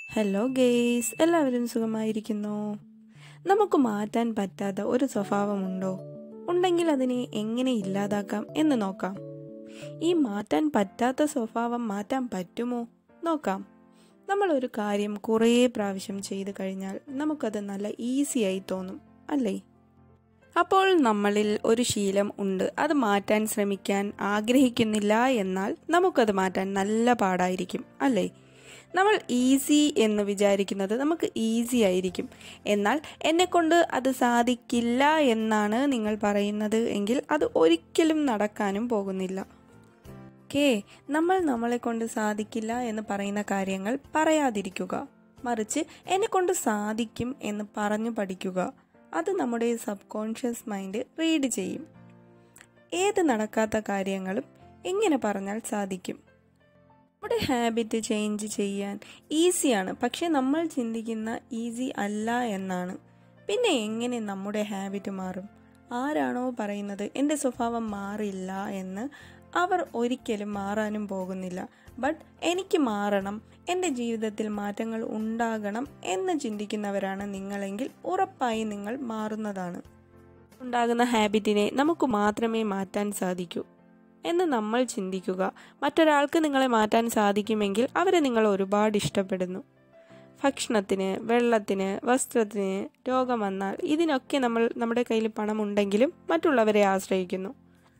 hello guys എല്ലാവരും സുഖമായിരിക്കുന്നോ നമുക്ക് മാറ്റാൻ പറ്റാത്ത ഒരു സ്വഭാവമുണ്ടോ ഉണ്ടെങ്കിൽ അതിനെ എങ്ങനെ ഇല്ലാതാക്കാം എന്ന് നോക്കാം ഈ മാറ്റാൻ പറ്റാത്ത സ്വഭാവം മാറ്റാൻ പറ്റുമോ നോക്കാം നമ്മൾ ഒരു കാര്യം കുറേ പ്രാവശ്യം ചെയ്തു കഴിഞ്ഞാൽ നമുക്കത് നല്ല ഈസിയായി തോന്നും അല്ലേ അപ്പോൾ നമ്മളിൽ ഒരു ശീലം ഉണ്ട് അത് മാറ്റാൻ ശ്രമിക്കാൻ ആഗ്രഹിക്കുന്നില്ല എന്നാൽ നമുക്കത് മാറ്റാൻ നല്ല പാടായിരിക്കും അല്ലേ നമ്മൾ ഈസി എന്ന് വിചാരിക്കുന്നത് നമുക്ക് ഈസി ആയിരിക്കും എന്നാൽ എന്നെക്കൊണ്ട് അത് സാധിക്കില്ല എന്നാണ് നിങ്ങൾ പറയുന്നത് എങ്കിൽ അത് ഒരിക്കലും നടക്കാനും പോകുന്നില്ല ഓക്കേ നമ്മൾ നമ്മളെ കൊണ്ട് സാധിക്കില്ല എന്ന് പറയുന്ന കാര്യങ്ങൾ പറയാതിരിക്കുക മറിച്ച് എന്നെക്കൊണ്ട് സാധിക്കും എന്ന് പറഞ്ഞു പഠിക്കുക അത് നമ്മുടെ സബ് കോൺഷ്യസ് മൈൻഡ് റീഡ് ചെയ്യും ഏത് നടക്കാത്ത കാര്യങ്ങളും എങ്ങനെ പറഞ്ഞാൽ സാധിക്കും നമ്മുടെ ഹാബിറ്റ് ചേഞ്ച് ചെയ്യാൻ ഈസിയാണ് പക്ഷെ നമ്മൾ ചിന്തിക്കുന്ന ഈസി അല്ല എന്നാണ് പിന്നെ എങ്ങനെ നമ്മുടെ ഹാബിറ്റ് മാറും ആരാണോ പറയുന്നത് എൻ്റെ സ്വഭാവം മാറില്ല എന്ന് അവർ ഒരിക്കലും മാറാനും പോകുന്നില്ല ബട്ട് എനിക്ക് മാറണം എൻ്റെ ജീവിതത്തിൽ മാറ്റങ്ങൾ ഉണ്ടാകണം എന്ന് ചിന്തിക്കുന്നവരാണ് നിങ്ങളെങ്കിൽ ഉറപ്പായി നിങ്ങൾ മാറുന്നതാണ് ഉണ്ടാകുന്ന ഹാബിറ്റിനെ നമുക്ക് മാത്രമേ മാറ്റാൻ സാധിക്കൂ എന്ന് നമ്മൾ ചിന്തിക്കുക മറ്റൊരാൾക്ക് നിങ്ങളെ മാറ്റാൻ സാധിക്കുമെങ്കിൽ അവരെ നിങ്ങൾ ഒരുപാട് ഇഷ്ടപ്പെടുന്നു ഭക്ഷണത്തിന് വെള്ളത്തിന് വസ്ത്രത്തിന് രോഗം വന്നാൽ ഇതിനൊക്കെ നമ്മൾ നമ്മുടെ കയ്യിൽ പണമുണ്ടെങ്കിലും മറ്റുള്ളവരെ ആശ്രയിക്കുന്നു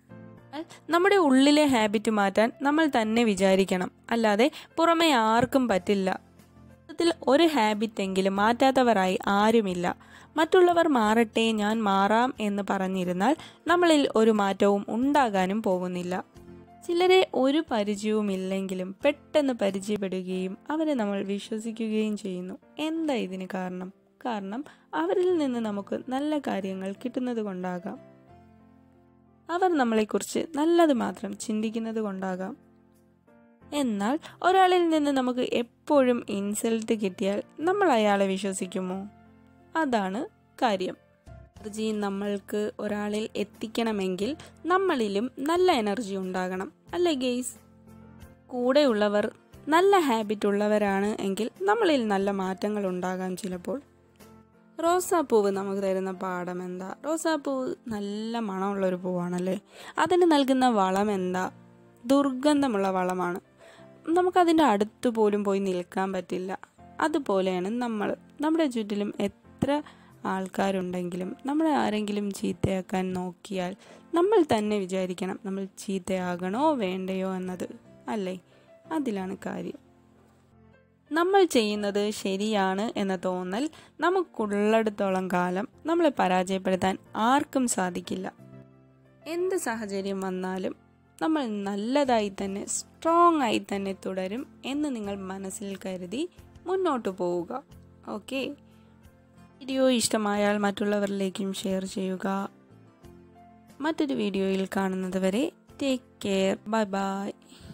നമ്മുടെ ഉള്ളിലെ ഹാബിറ്റ് മാറ്റാൻ നമ്മൾ തന്നെ വിചാരിക്കണം അല്ലാതെ പുറമെ ആർക്കും പറ്റില്ല ത്തിൽ ഒരു ഹാബിറ്റ് എങ്കിലും മാറ്റാത്തവരായി ആരുമില്ല മറ്റുള്ളവർ മാറട്ടെ ഞാൻ മാറാം എന്ന് പറഞ്ഞിരുന്നാൽ നമ്മളിൽ ഒരു മാറ്റവും ഉണ്ടാകാനും പോകുന്നില്ല ചിലരെ ഒരു പരിചയവുമില്ലെങ്കിലും പെട്ടെന്ന് പരിചയപ്പെടുകയും അവരെ നമ്മൾ വിശ്വസിക്കുകയും ചെയ്യുന്നു എന്താ ഇതിന് കാരണം കാരണം അവരിൽ നിന്ന് നമുക്ക് നല്ല കാര്യങ്ങൾ കിട്ടുന്നത് കൊണ്ടാകാം അവർ നമ്മളെക്കുറിച്ച് നല്ലത് മാത്രം ചിന്തിക്കുന്നത് കൊണ്ടാകാം എന്നാൽ ഒരാളിൽ നിന്ന് നമുക്ക് എപ്പോഴും ഇൻസൾട്ട് കിട്ടിയാൽ നമ്മൾ അയാളെ വിശ്വസിക്കുമോ അതാണ് കാര്യം എനർജി നമ്മൾക്ക് ഒരാളിൽ എത്തിക്കണമെങ്കിൽ നമ്മളിലും നല്ല എനർജി ഉണ്ടാകണം അല്ലേ ഗെയ്സ് കൂടെയുള്ളവർ നല്ല ഹാബിറ്റ് ഉള്ളവരാണ് എങ്കിൽ നമ്മളിൽ നല്ല മാറ്റങ്ങൾ ഉണ്ടാകാം ചിലപ്പോൾ റോസാപ്പൂവ് നമുക്ക് തരുന്ന പാഠം എന്താ റോസാപ്പൂവ് നല്ല മണമുള്ളൊരു പൂവാണല്ലേ അതിന് നൽകുന്ന വളം എന്താ ദുർഗന്ധമുള്ള വളമാണ് നമുക്കതിൻ്റെ അടുത്ത് പോലും പോയി നിൽക്കാൻ പറ്റില്ല അതുപോലെയാണ് നമ്മൾ നമ്മുടെ ചുറ്റിലും എത്ര ആൾക്കാരുണ്ടെങ്കിലും നമ്മളെ ആരെങ്കിലും ചീത്തയാക്കാൻ നോക്കിയാൽ നമ്മൾ തന്നെ വിചാരിക്കണം നമ്മൾ ചീത്തയാകണോ വേണ്ടയോ എന്നത് അല്ലേ അതിലാണ് കാര്യം നമ്മൾ ചെയ്യുന്നത് ശരിയാണ് എന്ന തോന്നൽ നമുക്കുള്ളിടത്തോളം കാലം നമ്മളെ പരാജയപ്പെടുത്താൻ ആർക്കും സാധിക്കില്ല എന്ത് സാഹചര്യം വന്നാലും നമ്മൾ നല്ലതായി തന്നെ സ്ട്രോങ് ആയി തന്നെ തുടരും എന്ന് നിങ്ങൾ മനസ്സിൽ കരുതി മുന്നോട്ട് പോവുക ഓക്കെ വീഡിയോ ഇഷ്ടമായാൽ മറ്റുള്ളവരിലേക്കും ഷെയർ ചെയ്യുക മറ്റൊരു വീഡിയോയിൽ കാണുന്നത് വരെ ടേക്ക് കെയർ ബൈ ബൈ